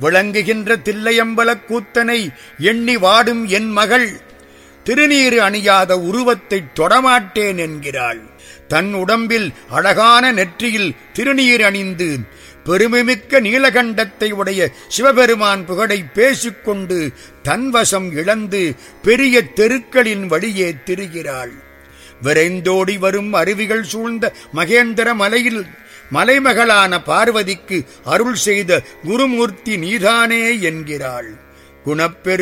விளங்குகின்ற தில்லையம்பலக் கூத்தனை எண்ணி வாடும் என் மகள் திருநீறு அணியாத உருவத்தைத் தொடமாட்டேன் என்கிறாள் தன் உடம்பில் அழகான நெற்றியில் திருநீர் அணிந்து பெருமைமிக்க நீலகண்டத்தை உடைய சிவபெருமான் புகழை பேசிக்கொண்டு தன்வசம் இழந்து பெரிய தெருக்களின் வழியே திரிகிறாள் விரைந்தோடி வரும் அருவிகள் சூழ்ந்த மகேந்திர மலையில் மலைமகளான பார்வதிக்கு அருள் செய்த குருமூர்த்தி நீதானே என்கிறாள் குணப்பெரு